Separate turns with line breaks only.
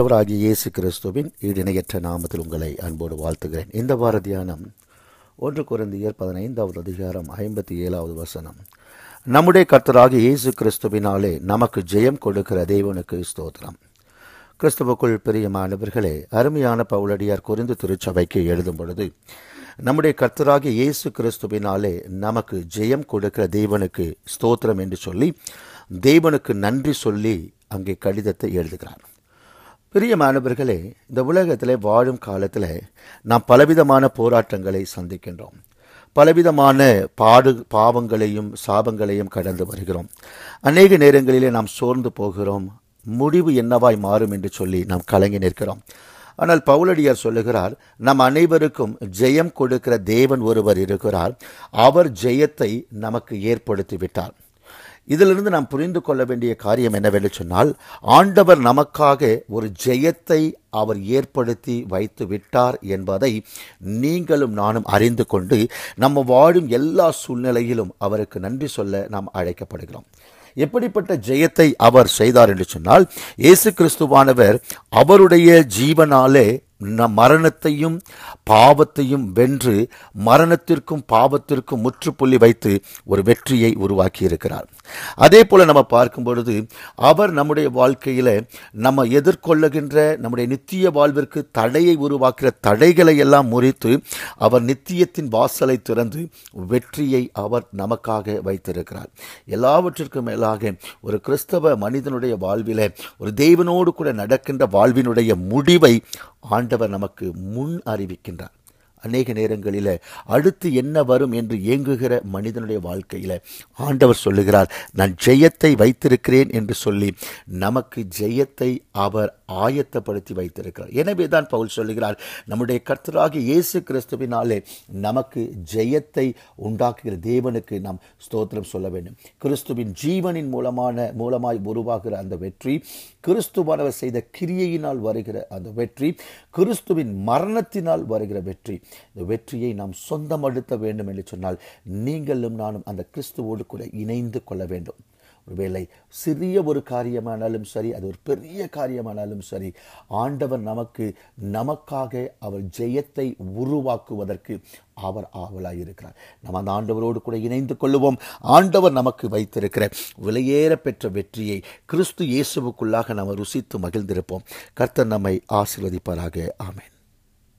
ஆண்டவராகிய இயேசு கிறிஸ்துவின் ஈடிணையற்ற நாமத்தில் உங்களை அன்போடு வாழ்த்துகிறேன் இந்த வார தியானம் ஒன்று குறைந்தியர் பதினைந்தாவது அதிகாரம் ஐம்பத்தி ஏழாவது வசனம் நம்முடைய கர்த்தராகிய இயேசு கிறிஸ்துவினாலே நமக்கு ஜெயம் கொடுக்கிற தேவனுக்கு ஸ்தோத்திரம் கிறிஸ்துவுக்குள் பிரியமானவர்களே அருமையான பவுலடியார் குறிந்து திருச்சபைக்கு எழுதும் பொழுது நம்முடைய கர்த்தராகிய இயேசு கிறிஸ்துவினாலே நமக்கு ஜெயம் கொடுக்கிற தேவனுக்கு ஸ்தோத்திரம் என்று சொல்லி தேவனுக்கு நன்றி சொல்லி அங்கே கடிதத்தை எழுதுகிறார் பிரியமானவர்களே இந்த உலகத்தில் வாழும் காலத்தில் நாம் பலவிதமான போராட்டங்களை சந்திக்கின்றோம் பலவிதமான பாடு பாவங்களையும் சாபங்களையும் கடந்து வருகிறோம் அநேக நேரங்களிலே நாம் சோர்ந்து போகிறோம் முடிவு என்னவாய் மாறும் என்று சொல்லி நாம் கலங்கி நிற்கிறோம் ஆனால் பவுலடியார் சொல்லுகிறார் நம் அனைவருக்கும் ஜெயம் கொடுக்கிற தேவன் ஒருவர் இருக்கிறார் அவர் ஜெயத்தை நமக்கு ஏற்படுத்தி விட்டார் இதிலிருந்து நாம் புரிந்து கொள்ள வேண்டிய காரியம் என்னவென்று சொன்னால் ஆண்டவர் நமக்காக ஒரு ஜெயத்தை அவர் ஏற்படுத்தி வைத்து விட்டார் என்பதை நீங்களும் நானும் அறிந்து கொண்டு நம்ம வாழும் எல்லா சூழ்நிலையிலும் அவருக்கு நன்றி சொல்ல நாம் அழைக்கப்படுகிறோம் எப்படிப்பட்ட ஜெயத்தை அவர் செய்தார் என்று சொன்னால் இயேசு கிறிஸ்துவானவர் அவருடைய ஜீவனாலே நம் மரணத்தையும் பாவத்தையும் வென்று மரணத்திற்கும் பாவத்திற்கும் முற்றுப்புள்ளி வைத்து ஒரு வெற்றியை உருவாக்கி இருக்கிறார் அதே போல நம்ம பார்க்கும் பொழுது அவர் நம்முடைய வாழ்க்கையில நம்ம எதிர்கொள்ளுகின்ற நம்முடைய நித்திய வாழ்விற்கு தடையை உருவாக்குற தடைகளை எல்லாம் முறித்து அவர் நித்தியத்தின் வாசலை திறந்து வெற்றியை அவர் நமக்காக வைத்திருக்கிறார் எல்லாவற்றிற்கும் மேலாக ஒரு கிறிஸ்தவ மனிதனுடைய வாழ்வில ஒரு தேவனோடு கூட நடக்கின்ற வாழ்வினுடைய முடிவை ஆண்டவர் நமக்கு முன் அறிவிக்கின்றார் அநேக நேரங்களில் அடுத்து என்ன வரும் என்று இயங்குகிற மனிதனுடைய வாழ்க்கையில் ஆண்டவர் சொல்லுகிறார் நான் ஜெயத்தை வைத்திருக்கிறேன் என்று சொல்லி நமக்கு ஜெயத்தை அவர் ஆயத்தப்படுத்தி வைத்திருக்கிறார் எனவே தான் பவுல் சொல்லுகிறார் நம்முடைய கர்த்தராகிய இயேசு கிறிஸ்துவினாலே நமக்கு ஜெயத்தை உண்டாக்குகிற தேவனுக்கு நாம் ஸ்தோத்திரம் சொல்ல வேண்டும் கிறிஸ்துவின் ஜீவனின் மூலமான மூலமாய் உருவாகிற அந்த வெற்றி கிறிஸ்துவானவர் செய்த கிரியையினால் வருகிற அந்த வெற்றி கிறிஸ்துவின் மரணத்தினால் வருகிற வெற்றி இந்த வெற்றியை நாம் சொந்தப்படுத்த வேண்டும் என்று சொன்னால் நீங்களும் நானும் அந்த கிறிஸ்துவோடு கூட இணைந்து கொள்ள வேண்டும் ஒருவேளை சிறிய ஒரு காரியமானாலும் சரி அது ஒரு பெரிய காரியமானாலும் சரி ஆண்டவர் நமக்கு நமக்காக அவர் ஜெயத்தை உருவாக்குவதற்கு அவர் ஆவலாக இருக்கிறார் நம்ம அந்த ஆண்டவரோடு கூட இணைந்து கொள்ளுவோம் ஆண்டவர் நமக்கு வைத்திருக்கிற விலையேற பெற்ற வெற்றியை கிறிஸ்து இயேசுவுக்குள்ளாக நாம் ருசித்து மகிழ்ந்திருப்போம் கர்த்தர் நம்மை ஆசிர்வதிப்பாராக ஆமேன்